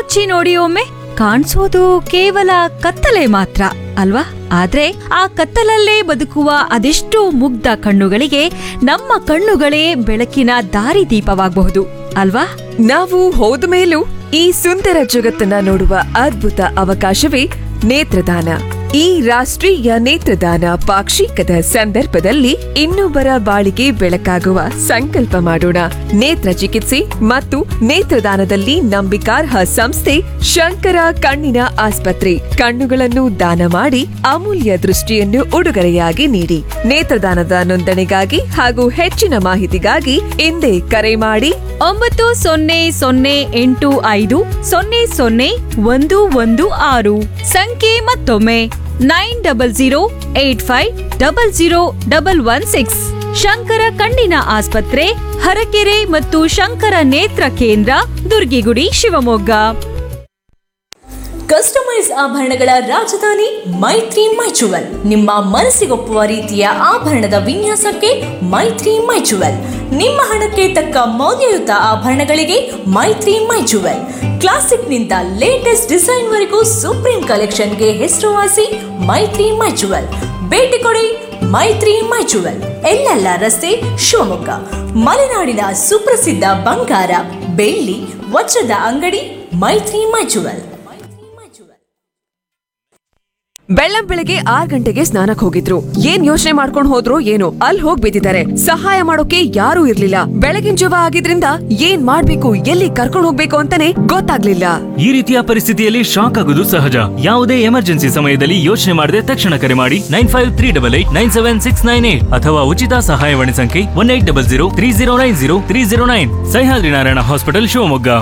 ಕಣ್ಮುಚ್ಚಿ ನೋಡಿ ಒಮ್ಮೆ ಕಾಣಿಸೋದು ಕೇವಲ ಕತ್ತಲೆ ಮಾತ್ರ ಅಲ್ವಾ ಆದ್ರೆ ಆ ಕತ್ತಲಲ್ಲೇ ಬದುಕುವ ಅದೆಷ್ಟೋ ಮುಗ್ಧ ಕಣ್ಣುಗಳಿಗೆ ನಮ್ಮ ಕಣ್ಣುಗಳೇ ಬೆಳಕಿನ ದಾರಿದೀಪವಾಗಬಹುದು ಅಲ್ವಾ ನಾವು ಹೋದ ಮೇಲೂ ಈ ಸುಂದರ ಜಗತ್ತನ್ನ ನೋಡುವ ಅದ್ಭುತ ಅವಕಾಶವೇ ನೇತ್ರದಾನ ಈ ರಾಷ್ಟ್ರೀಯ ನೇತ್ರದಾನ ಪಾಕ್ಷಿಕದ ಸಂದರ್ಭದಲ್ಲಿ ಇನ್ನೊಬ್ಬರ ಬಾಳಿಗೆ ಬೆಳಕಾಗುವ ಸಂಕಲ್ಪ ಮಾಡೋಣ ನೇತ್ರ ಚಿಕಿತ್ಸೆ ಮತ್ತು ನೇತ್ರದಾನದಲ್ಲಿ ನಂಬಿಕಾರ್ಹ ಸಂಸ್ಥೆ ಶಂಕರ ಕಣ್ಣಿನ ಆಸ್ಪತ್ರೆ ಕಣ್ಣುಗಳನ್ನು ದಾನ ಮಾಡಿ ಅಮೂಲ್ಯ ದೃಷ್ಟಿಯನ್ನು ಉಡುಗೊರೆಯಾಗಿ ನೀಡಿ ನೇತ್ರದಾನದ ನೋಂದಣಿಗಾಗಿ ಹಾಗೂ ಹೆಚ್ಚಿನ ಮಾಹಿತಿಗಾಗಿ ಹಿಂದೆ ಕರೆ ಮಾಡಿ ಒಂಬತ್ತು ಸೊನ್ನೆ ಸೊನ್ನೆ ಎಂಟು ಐದು ಸೊನ್ನೆ ಸೊನ್ನೆ ಒಂದು ಒಂದು ಆರು ಸಂಖ್ಯೆ ಮತ್ತೊಮ್ಮೆ nine double zero eight five double zero double one six Shankara ಕಣ್ಣಿನ ಆಸ್ಪತ್ರೆ ಹರಕೆರೆ ಮತ್ತು ಶಂಕರ ನೇತ್ರ ಕೇಂದ್ರ ದುರ್ಗಿಗುಡಿ ಶಿವಮೊಗ್ಗ ಕಸ್ಟಮೈಸ್ ಆಭರಣಗಳ ರಾಜಧಾನಿ ಮೈತ್ರಿ ಮೈಚುವಲ್ ನಿಮ್ಮ ಮನಸ್ಸಿಗೊಪ್ಪುವ ರೀತಿಯ ಆಭರಣದ ವಿನ್ಯಾಸಕ್ಕೆ ಮೈತ್ರಿ ಮೈಚುವಲ್ ನಿಮ್ಮ ಹಣಕ್ಕೆ ತಕ್ಕ ಮೌಲ್ಯಯುತ ಆಭರಣಗಳಿಗೆ ಮೈತ್ರಿ ಮೈಚುವಲ್ ಕ್ಲಾಸಿಕ್ನಿಂದ ಲೇಟೆಸ್ಟ್ ಡಿಸೈನ್ವರೆಗೂ ಸುಪ್ರೀಂ ಕಲೆಕ್ಷನ್ಗೆ ಹೆಸರುವಾಸಿ ಮೈತ್ರಿ ಮೈಚುವಲ್ ಭೇಟಿ ಕೊಡಿ ಮೈತ್ರಿ ಮೈಚುವಲ್ ಎಲ್ಲೆಲ್ಲ ರಸ್ತೆ ಶಿವಮೊಗ್ಗ ಮಲೆನಾಡಿನ ಸುಪ್ರಸಿದ್ಧ ಬಂಗಾರ ಬೆಳ್ಳಿ ವಜ್ರದ ಅಂಗಡಿ ಮೈತ್ರಿ ಮೈಚುವಲ್ ಬೆಳ್ಳಂ ಬೆಳಗ್ಗೆ ಆರ್ ಗಂಟೆಗೆ ಸ್ನಾನಕ್ ಹೋಗಿದ್ರು ಏನ್ ಯೋಚನೆ ಮಾಡ್ಕೊಂಡ್ ಹೋದ್ರು ಏನೋ ಅಲ್ಲಿ ಹೋಗ್ ಬಿದ್ದಿದ್ದಾರೆ ಸಹಾಯ ಮಾಡೋಕೆ ಯಾರೂ ಇರ್ಲಿಲ್ಲ ಬೆಳಗಿನ ಜವ ಆಗಿದ್ರಿಂದ ಏನ್ ಮಾಡ್ಬೇಕು ಎಲ್ಲಿ ಕರ್ಕೊಂಡ್ ಹೋಗ್ಬೇಕು ಅಂತಾನೆ ಗೊತ್ತಾಗ್ಲಿಲ್ಲ ಈ ರೀತಿಯ ಪರಿಸ್ಥಿತಿಯಲ್ಲಿ ಶಾಕ್ ಆಗುವುದು ಸಹಜ ಯಾವುದೇ ಎಮರ್ಜೆನ್ಸಿ ಸಮಯದಲ್ಲಿ ಯೋಚನೆ ಮಾಡದೆ ತಕ್ಷಣ ಕರೆ ಮಾಡಿ nine five three double eight nine seven six nine eight ಅಥವಾ ಉಚಿತ ಸಹಾಯವಾಣಿ ಸಂಖ್ಯೆ one eight double zero three zero nine zero three zero nine Sahyadri Narayana hospital Shivamogga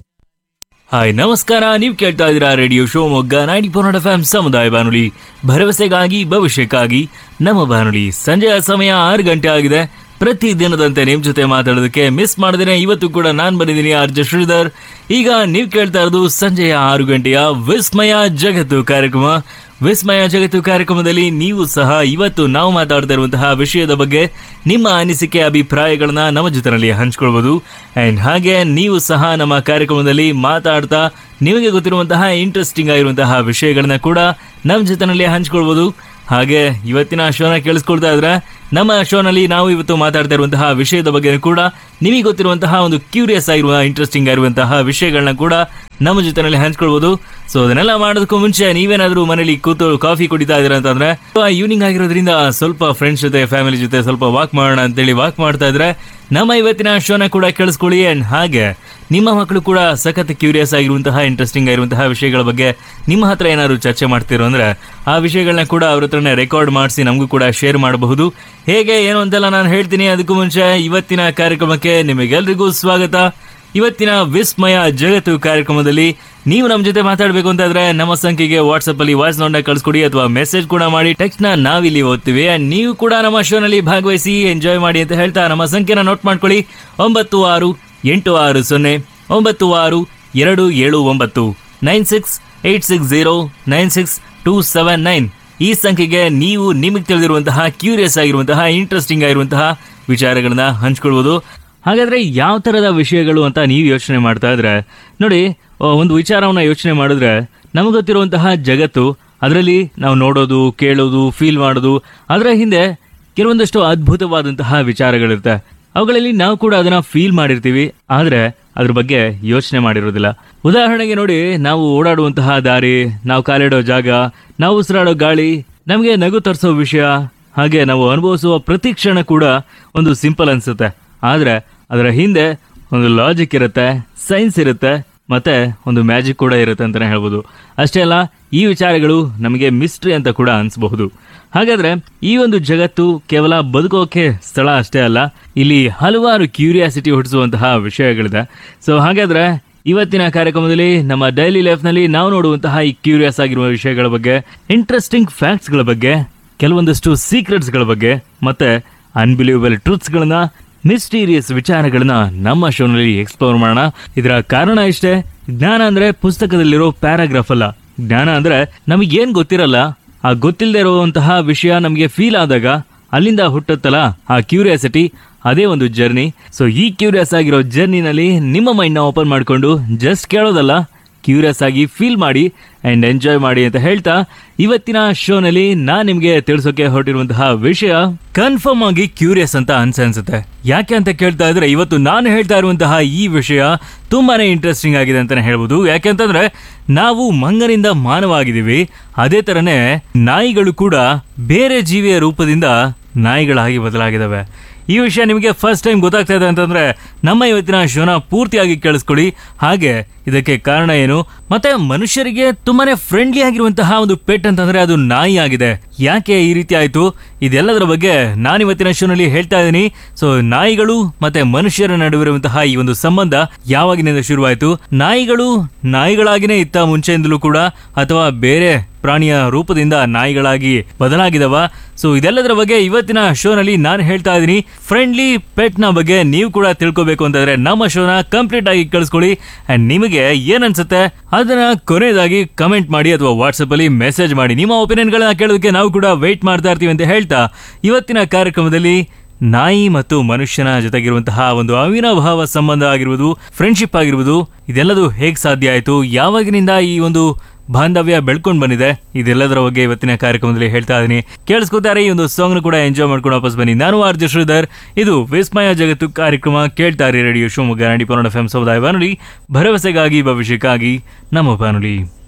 hi ನಮಸ್ಕಾರ ನೀವು ಕೇಳ್ತಾ ಇದ್ದೀರಾ radio Shivamogga ninety four F M ಸಮುದಾಯ ಬಾನುಲಿ ಭರವಸೆಗಾಗಿ ಭವಿಷ್ಯಕ್ಕಾಗಿ ನಮ್ಮ ಬಾನುಲಿ ಸಂಜೆಯ ಸಮಯ ಆರು ಗಂಟೆ ಆಗಿದೆ ಪ್ರತಿ ದಿನದಂತೆ ನಿಮ್ ಜೊತೆ ಮಾತಾಡೋದಕ್ಕೆ ಮಿಸ್ ಮಾಡಿದ್ರೆ ಇವತ್ತು ಕೂಡ ನಾನ್ ಬಂದಿದ್ದೀನಿ ಆರ್ ಜೆ ಶ್ರೀಧರ್ ಈಗ ನೀವು ಕೇಳ್ತಾ ಇರೋದು ಸಂಜೆಯ ಆರು ಗಂಟೆಯ ವಿಸ್ಮಯ ಜಗತ್ತು ಕಾರ್ಯಕ್ರಮ ವಿಸ್ಮಯ ಜಗತ್ತು ಕಾರ್ಯಕ್ರಮದಲ್ಲಿ ನೀವು ಸಹ ಇವತ್ತು ನಾವು ಮಾತಾಡ್ತಾ ಇರುವಂತಹ ವಿಷಯದ ಬಗ್ಗೆ ನಿಮ್ಮ ಅನಿಸಿಕೆ ಅಭಿಪ್ರಾಯಗಳನ್ನ ನಮ್ಮ ಜೊತೆನಲ್ಲಿ ಹಂಚ್ಕೊಳ್ಬೋದು ಅಂಡ್ ಹಾಗೆ ನೀವು ಸಹ ನಮ್ಮ ಕಾರ್ಯಕ್ರಮದಲ್ಲಿ ಮಾತಾಡ್ತಾ ನಿಮಗೆ ಗೊತ್ತಿರುವಂತಹ ಇಂಟ್ರೆಸ್ಟಿಂಗ್ ಆಗಿರುವಂತಹ ವಿಷಯಗಳನ್ನ ಕೂಡ ನಮ್ಮ ಜೊತೆನಲ್ಲಿ ಹಂಚ್ಕೊಳ್ಬೋದು ಹಾಗೆ ಇವತ್ತಿನ ಶೋನ ಕೇಳಿಸ್ಕೊಳ್ತಾ ಇದ್ರೆ ನಮ್ಮ ಶೋನಲ್ಲಿ ನಾವು ಇವತ್ತು ಮಾತಾಡ್ತಾ ಇರುವಂತಹ ವಿಷಯದ ಬಗ್ಗೆ ಕೂಡ ನಿಮಗೆ ಗೊತ್ತಿರುವಂತಹ ಒಂದು ಕ್ಯೂರಿಯಸ್ ಆಗಿರುವ ಇಂಟ್ರೆಸ್ಟಿಂಗ್ ಆಗಿರುವಂತಹ ವಿಷಯಗಳನ್ನ ಕೂಡ ನಮ್ಮ ಜೊತೆನಲ್ಲಿ ಹಂಚ್ಕೊಳ್ಬೋದು ಸೊ ಅದನ್ನೆಲ್ಲ ಮಾಡೋದಕ್ಕೂ ಮುಂಚೆ ನೀವೇನಾದ್ರೂ ಮನೇಲಿ ಕೂತು ಕಾಫಿ ಕುಡಿತಾ ಇದ್ದೀರಾ ಅಂತಂದ್ರೆ ಈವ್ನಿಂಗ್ ಆಗಿರೋದ್ರಿಂದ ಸ್ವಲ್ಪ ಫ್ರೆಂಡ್ಸ್ ಜೊತೆ ಫ್ಯಾಮಿಲಿ ಜೊತೆ ಸ್ವಲ್ಪ ವಾಕ್ ಮಾಡೋಣ ಅಂತೇಳಿ ವಾಕ್ ಮಾಡ್ತಾ ಇದ್ರೆ ನಮ್ಮ ಇವತ್ತಿನ ಶೋನ ಕೂಡ ಕೇಳಿಸ್ಕೊಳ್ಳಿ ಅಂಡ್ ಹಾಗೆ ನಿಮ್ಮ ಮಕ್ಕಳು ಕೂಡ ಸಖತ್ ಕ್ಯೂರಿಯಸ್ ಆಗಿರುವಂತಹ ಇಂಟ್ರೆಸ್ಟಿಂಗ್ ಆಗಿರುವಂತಹ ವಿಷಯಗಳ ಬಗ್ಗೆ ನಿಮ್ಮ ಹತ್ರ ಏನಾದ್ರು ಚರ್ಚೆ ಮಾಡ್ತಿರೋ ಅಂದ್ರೆ ಆ ವಿಷಯಗಳನ್ನ ಕೂಡ ಅವ್ರ ಹತ್ರನೇ ರೆಕಾರ್ಡ್ ಮಾಡಿಸಿ ನಮಗೂ ಕೂಡ ಶೇರ್ ಮಾಡಬಹುದು ಹೇಗೆ ಏನು ಅಂತೆಲ್ಲ ನಾನು ಹೇಳ್ತೀನಿ ಅದಕ್ಕೂ ಮುಂಚೆ ಇವತ್ತಿನ ಕಾರ್ಯಕ್ರಮಕ್ಕೆ ನಿಮಗೆಲ್ರಿಗೂ ಸ್ವಾಗತ ಇವತ್ತಿನ ವಿಸ್ಮಯ ಜಗತ್ತು ಕಾರ್ಯಕ್ರಮದಲ್ಲಿ ನೀವು ನಮ್ಮ ಜೊತೆ ಮಾತಾಡಬೇಕು ಅಂತಾದ್ರೆ ನಮ್ಮ ಸಂಖ್ಯೆಗೆ ವಾಟ್ಸಪ್ ಅಲ್ಲಿ ವಾಯ್ಸ್ ನೋಟ್ನ ಕಳಿಸ್ಕೊಡಿ ಅಥವಾ ಮೆಸೇಜ್ ಕೂಡ ಮಾಡಿ ಟೆಕ್ಸ್ಟ್ ನ ನಾವಿಲ್ಲಿ ಓದ್ತೀವಿ And ನೀವು ಕೂಡ ನಮ್ಮ ಶೋನಲ್ಲಿ ಭಾಗವಹಿಸಿ ಎಂಜಾಯ್ ಮಾಡಿ ಅಂತ ಹೇಳ್ತಾ ನಮ್ಮ ಸಂಖ್ಯೆನ ನೋಟ್ ಮಾಡ್ಕೊಳ್ಳಿ ಒಂಬತ್ತು ಆರು ಎಂಟು ಆರು ಸೊನ್ನೆ ಒಂಬತ್ತು ಆರು ಎರಡು ಏಳು ಒಂಬತ್ತು nine six eight six zero nine six two seven nine ಈ ಸಂಖ್ಯೆಗೆ ನೀವು ನಿಮಗೆ ತಿಳಿದಿರುವಂತಹ ಕ್ಯೂರಿಯಸ್ ಆಗಿರುವಂತಹ ಇಂಟ್ರೆಸ್ಟಿಂಗ್ ಆಗಿರುವಂತಹ ವಿಚಾರಗಳನ್ನ ಹಂಚ್ಕೊಳ್ಬೋದು ಹಾಗಾದ್ರೆ ಯಾವ ತರದ ವಿಷಯಗಳು ಅಂತ ನೀವು ಯೋಚನೆ ಮಾಡ್ತಾ ಇದ್ರೆ ನೋಡಿ ಆ, ಒಂದು ವಿಚಾರವನ್ನ ಯೋಚನೆ ಮಾಡಿದ್ರೆ ನಮಗೆ ಗೊತ್ತಿರುವಂತಹ ಜಗತ್ತು ಅದರಲ್ಲಿ ನಾವು ನೋಡೋದು ಕೇಳೋದು ಫೀಲ್ ಮಾಡೋದು ಅದರ ಹಿಂದೆ ಕೆಲವೊಂದಷ್ಟು ಅದ್ಭುತವಾದಂತಹ ವಿಚಾರಗಳಿರುತ್ತೆ ಅವುಗಳಲ್ಲಿ ನಾವು ಕೂಡ ಅದನ್ನ ಫೀಲ್ ಮಾಡಿರ್ತೀವಿ ಆದ್ರೆ ಅದ್ರ ಬಗ್ಗೆ ಯೋಚನೆ ಮಾಡಿರೋದಿಲ್ಲ ಉದಾಹರಣೆಗೆ ನೋಡಿ ನಾವು ಓಡಾಡುವಂತಹ ದಾರಿ ನಾವು ಕಾಲಿಡೋ ಜಾಗ ನಾವು ಉಸಿರಾಡೋ ಗಾಳಿ ನಮಗೆ ನಗು ತರಿಸೋ ವಿಷಯ ಹಾಗೆ ನಾವು ಅನುಭವಿಸುವ ಪ್ರತಿ ಕ್ಷಣ ಕೂಡ ಒಂದು ಸಿಂಪಲ್ ಅನ್ಸುತ್ತೆ ಆದ್ರೆ ಅದರ ಹಿಂದೆ ಒಂದು ಲಾಜಿಕ್ ಇರುತ್ತೆ ಸೈನ್ಸ್ ಇರುತ್ತೆ ಮತ್ತೆ ಒಂದು ಮ್ಯಾಜಿಕ್ ಕೂಡ ಇರುತ್ತೆ ಅಂತಾನೆ ಹೇಳ್ಬೋದು ಅಷ್ಟೇ ಅಲ್ಲ ಈ ವಿಚಾರಗಳು ನಮಗೆ ಮಿಸ್ಟ್ರಿ ಅಂತ ಕೂಡ ಅನ್ಸಬಹುದು ಹಾಗಾದ್ರೆ ಈ ಒಂದು ಜಗತ್ತು ಕೇವಲ ಬದುಕೋಕೆ ಸ್ಥಳ ಅಷ್ಟೇ ಅಲ್ಲ ಇಲ್ಲಿ ಹಲವಾರು ಕ್ಯೂರಿಯಾಸಿಟಿ ಹುಟ್ಟಿಸುವಂತಹ ವಿಷಯಗಳಿದೆ ಸೊ ಹಾಗಾದ್ರೆ ಇವತ್ತಿನ ಕಾರ್ಯಕ್ರಮದಲ್ಲಿ ನಮ್ಮ ಡೈಲಿ ಲೈಫ್ನಲ್ಲಿ ನಾವು ನೋಡುವಂತಹ ಈ ಕ್ಯೂರಿಯಸ್ ಆಗಿರುವ ವಿಷಯಗಳ ಬಗ್ಗೆ ಇಂಟ್ರೆಸ್ಟಿಂಗ್ ಫ್ಯಾಕ್ಟ್ಸ್ಗಳ ಬಗ್ಗೆ ಕೆಲವೊಂದಷ್ಟು ಸೀಕ್ರೆಟ್ಸ್ಗಳ ಬಗ್ಗೆ ಮತ್ತೆ ಅನ್ಬಿಲೀವಬಲ್ ಟ್ರೂತ್ಸ್ಗಳನ್ನ ಮಿಸ್ಟೀರಿಯಸ್ ವಿಚಾರಗಳನ್ನ ನಮ್ಮ ಶೋನಲ್ಲಿ ಎಕ್ಸ್ಪ್ಲೋರ್ ಮಾಡೋಣ ಇದರ ಕಾರಣ ಇಷ್ಟೇ ಜ್ಞಾನ ಅಂದ್ರೆ ಪುಸ್ತಕದಲ್ಲಿರೋ ಪ್ಯಾರಾಗ್ರಾಫ್ ಅಲ್ಲ ಜ್ಞಾನ ಅಂದ್ರೆ ನಮಗೆ ಏನ್ ಗೊತ್ತಿರಲ್ಲ ಆ ಗೊತ್ತಿಲ್ಲದೆ ಇರುವಂತಹ ವಿಷಯ ನಮಗೆ ಫೀಲ್ ಆದಾಗ ಅಲ್ಲಿಂದ ಹುಟ್ಟುತ್ತಲ್ಲ ಆ ಕ್ಯೂರಿಯಾಸಿಟಿ ಅದೇ ಒಂದು ಜರ್ನಿ ಸೊ ಈ ಕ್ಯೂರಿಯಸ್ ಆಗಿರೋ ಜರ್ನಿನಲ್ಲಿ ನಿಮ್ಮ ಮೈಂಡ್ನ ಓಪನ್ ಮಾಡಿಕೊಂಡು ಜಸ್ಟ್ ಕೇಳೋದಲ್ಲ ಕ್ಯೂರಿಯಸ್ ಆಗಿ ಫೀಲ್ ಮಾಡಿ ಅಂಡ್ ಎಂಜಾಯ್ ಮಾಡಿ ಅಂತ ಹೇಳ್ತಾ ಇವತ್ತಿನ ಶೋನಲ್ಲಿ ನಾನ್ ನಿಮ್ಗೆ ತಿಳಿಸೋಕೆ ಹೊರಟಿರುವಂತಹ ವಿಷಯ ಕನ್ಫರ್ಮ್ ಆಗಿ ಕ್ಯೂರಿಯಸ್ ಅಂತ ಅನ್ಸ ಅನ್ಸುತ್ತೆ ಯಾಕೆ ಅಂತ ಕೇಳ್ತಾ ಇದ್ರೆ ಇವತ್ತು ನಾನು ಹೇಳ್ತಾ ಇರುವಂತಹ ಈ ವಿಷಯ ತುಂಬಾನೇ ಇಂಟ್ರೆಸ್ಟಿಂಗ್ ಆಗಿದೆ ಅಂತಾನೆ ಹೇಳ್ಬೋದು ಯಾಕೆಂತಂದ್ರೆ ನಾವು ಮಂಗನಿಂದ ಮಾನವಾಗಿದ್ದೀವಿ ಅದೇ ತರನೇ ನಾಯಿಗಳು ಕೂಡ ಬೇರೆ ಜೀವಿಯ ರೂಪದಿಂದ ನಾಯಿಗಳಾಗಿ ಬದಲಾಗಿದ್ದಾವೆ ಈ ವಿಷಯ ನಿಮಗೆ ಫಸ್ಟ್ ಟೈಮ್ ಗೊತ್ತಾಗ್ತಾ ಇದೆ ಅಂತಂದ್ರೆ ನಮ್ಮ ಇವತ್ತಿನ ಶೋನ ಪೂರ್ತಿಯಾಗಿ ಕೇಳಿಸ್ಕೊಳ್ಳಿ ಹಾಗೆ ಇದಕ್ಕೆ ಕಾರಣ ಏನು ಮತ್ತೆ ಮನುಷ್ಯರಿಗೆ ತುಂಬಾನೇ ಫ್ರೆಂಡ್ಲಿ ಆಗಿರುವಂತಹ ಒಂದು ಪೆಟ್ ಅಂತಂದ್ರೆ ಅದು ನಾಯಿ ಆಗಿದೆ ಯಾಕೆ ಈ ರೀತಿ ಆಯ್ತು ಇದೆಲ್ಲದರ ಬಗ್ಗೆ ನಾನು ಇವತ್ತಿನ ಶೋನಲ್ಲಿ ಹೇಳ್ತಾ ಇದ್ದೀನಿ ಸೊ ನಾಯಿಗಳು ಮತ್ತೆ ಮನುಷ್ಯರ ನಡುವಿರುವಂತಹ ಈ ಒಂದು ಸಂಬಂಧ ಯಾವಾಗಿನಿಂದ ಶುರುವಾಯಿತು ನಾಯಿಗಳು ನಾಯಿಗಳಾಗಿನೇ ಇತ್ತ ಮುಂಚೆಯಿಂದಲೂ ಕೂಡ ಅಥವಾ ಬೇರೆ ಪ್ರಾಣಿಯ ರೂಪದಿಂದ ನಾಯಿಗಳಾಗಿ ಬದಲಾಗಿದವ ಸೊ ಇದೆಲ್ಲದರ ಬಗ್ಗೆ ಇವತ್ತಿನ ಶೋನಲ್ಲಿ ನಾನು ಹೇಳ್ತಾ ಇದ್ದೀನಿ ಫ್ರೆಂಡ್ಲಿ ಪೆಟ್ ನ ಬಗ್ಗೆ ನೀವು ಕೂಡ ತಿಳ್ಕೊಬೇಕು ಅಂತಂದ್ರೆ ನಮ್ಮ ಶೋನ ಕಂಪ್ಲೀಟ್ ಆಗಿ ಕಳಿಸ್ಕೊಳ್ಳಿ ಅಂಡ್ ನಿಮಗೆ ಏನ್ ಅನ್ಸುತ್ತೆ ಅದನ್ನ ಕೊನೆಯದಾಗಿ ಕಮೆಂಟ್ ಮಾಡಿ ಅಥವಾ ವಾಟ್ಸಪ್ ಅಲ್ಲಿ ಮೆಸೇಜ್ ಮಾಡಿ ನಿಮ್ಮ ಒಪಿನಿಯನ್ ಗಳನ್ನ ಕೇಳೋದಕ್ಕೆ ನಾವು ಕೂಡ ವೆಯ್ಟ್ ಮಾಡ್ತಾ ಇರ್ತೀವಿ ಅಂತ ಹೇಳ್ತಾ ಇವತ್ತಿನ ಕಾರ್ಯಕ್ರಮದಲ್ಲಿ ನಾಯಿ ಮತ್ತು ಮನುಷ್ಯನ ಜೊತೆಗಿರುವಂತಹ ಒಂದು ಅವಿನಾಭಾವ ಸಂಬಂಧ ಆಗಿರುವುದು ಫ್ರೆಂಡ್ಶಿಪ್ ಆಗಿರುವುದು ಇದೆಲ್ಲದು ಹೇಗ್ ಸಾಧ್ಯ ಆಯಿತು ಯಾವಾಗಿನಿಂದ ಈ ಒಂದು ಬಾಂಧವ್ಯ ಬೆಳ್ಕೊಂಡು ಬಂದಿದೆ ಇದೆಲ್ಲದರ ಬಗ್ಗೆ ಇವತ್ತಿನ ಕಾರ್ಯಕ್ರಮದಲ್ಲಿ ಹೇಳ್ತಾ ಇದೀನಿ ಕೇಳಿಸ್ಕೊತಾರೆ ಈ ಒಂದು ಸಾಂಗ್ ಕೂಡ ಎಂಜಾಯ್ ಮಾಡ್ಕೊಂಡು ವಾಪಸ್ ಬನ್ನಿ ನಾನು ಆರ್ ಜೆ ಶ್ರೀಧರ್ ಇದು ವಿಸ್ಮಯ ಜಗತ್ತು ಕಾರ್ಯಕ್ರಮ ಕೇಳ್ತಾರೆ ರೇಡಿಯೋ ಶಿವಮೊಗ್ಗ ನಾಡಿ ಪನ್ನಡ ಎಫ್ ಸಮುದಾಯ ಬಾನುಲಿ ಭರವಸೆಗಾಗಿ ಭವಿಷ್ಯಕ್ಕಾಗಿ ನಮ್ಮ ಬಾನುಲಿ